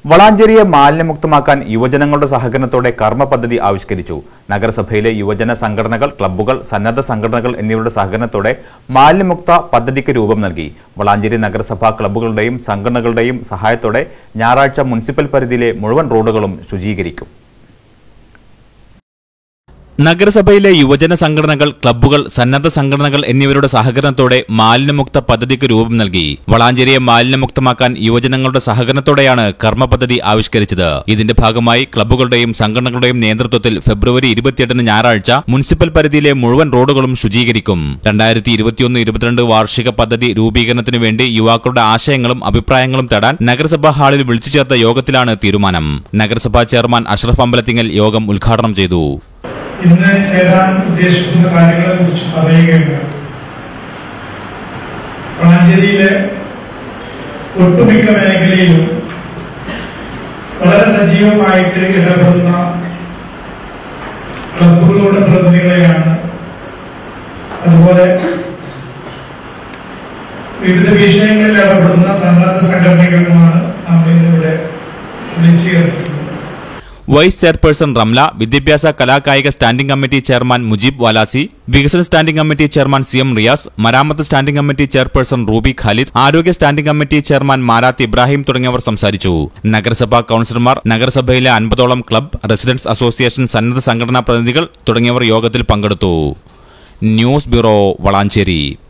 വളാഞ്ചേരിയെ മാലിന്യമുക്തമാക്കാൻ യുവജനങ്ങളുടെ സഹകരണത്തോടെ കർമ്മ പദ്ധതി ആവിഷ്കരിച്ചു നഗരസഭയിലെ യുവജന സംഘടനകൾ ക്ലബ്ബുകൾ സന്നദ്ധ സംഘടനകൾ എന്നിവരുടെ സഹകരണത്തോടെ മാലിന്യമുക്ത പദ്ധതിക്ക് രൂപം നൽകി വളാഞ്ചേരി നഗരസഭാ ക്ലബ്ബുകളുടെയും സംഘടനകളുടെയും സഹായത്തോടെ ഞായറാഴ്ച മുനിസിപ്പൽ പരിധിയിലെ മുഴുവൻ റോഡുകളും ശുചീകരിക്കും നഗരസഭയിലെ യുവജന സംഘടനകൾ ക്ലബ്ബുകൾ സന്നദ്ധ സംഘടനകൾ എന്നിവരുടെ സഹകരണത്തോടെ മാലിന്യമുക്ത പദ്ധതിക്ക് രൂപം നൽകി വളാഞ്ചേരിയെ മാലിന്യമുക്തമാക്കാൻ യുവജനങ്ങളുടെ സഹകരണത്തോടെയാണ് കർമ്മ പദ്ധതി ആവിഷ്കരിച്ചത് ഇതിന്റെ ഭാഗമായി ക്ലബ്ബുകളുടെയും സംഘടനകളുടെയും നേതൃത്വത്തിൽ ഫെബ്രുവരി ഇരുപത്തിയെട്ടിന് ഞായറാഴ്ച മുനിസിപ്പൽ പരിധിയിലെ മുഴുവൻ റോഡുകളും ശുചീകരിക്കും രണ്ടായിരത്തി ഇരുപത്തിയൊന്ന് ഇരുപത്തിരണ്ട് വാർഷിക പദ്ധതി രൂപീകരണത്തിനു വേണ്ടി യുവാക്കളുടെ ആശയങ്ങളും അഭിപ്രായങ്ങളും തേടാൻ നഗരസഭാ ഹാളിൽ വിളിച്ചു ചേർത്ത യോഗത്തിലാണ് തീരുമാനം നഗരസഭാ ചെയർമാൻ അഷ്റഫ് അമ്പലത്തിങ്ങൽ യോഗം ഉദ്ഘാടനം ചെയ്തു ഇന്ന് ചേരാൻ ഉദ്ദേശിക്കുന്ന കാര്യങ്ങളെ കുറിച്ച് പറയുകയാണ് വളാഞ്ചേരിയിലെ ഒട്ടുമിക്ക മേഖലയിലും വളരെ സജീവമായിട്ട് ഇടപെടുന്ന ക്ലബുകളുടെ പ്രതിനിധികളെയാണ് അതുപോലെ വിവിധ വിഷയങ്ങളിൽ ഇടപെടുന്ന സന്നദ്ധ സംഘടനകളുമാണ് നമ്മൾ ഇന്നിവിടെ വിളിച്ചു ചേർത്തിട്ടുള്ളത് വൈസ് ചെയർപേഴ്സൺ റംല വിദ്യാഭ്യാസ കലാകായിക standing committee chairman Mujeeb Valasi വികസന standing committee chairman C M Riyas മരാമത്ത് standing committee chairperson Ruby Khalid ആരോഗ്യ standing committee chairman Marath Ibrahim തുടങ്ങിയവർ സംസാരിച്ചു നഗരസഭാ കൌൺസിലർമാർ നഗരസഭയിലെ അൻപതോളം ക്ലബ് റെസിഡൻസ് അസോസിയേഷൻ സന്നദ്ധ സംഘടനാ പ്രതിനിധികൾ തുടങ്ങിയവർ യോഗത്തിൽ പങ്കെടുത്തു ന്യൂസ് ബ്യൂറോ വളാഞ്ചേരി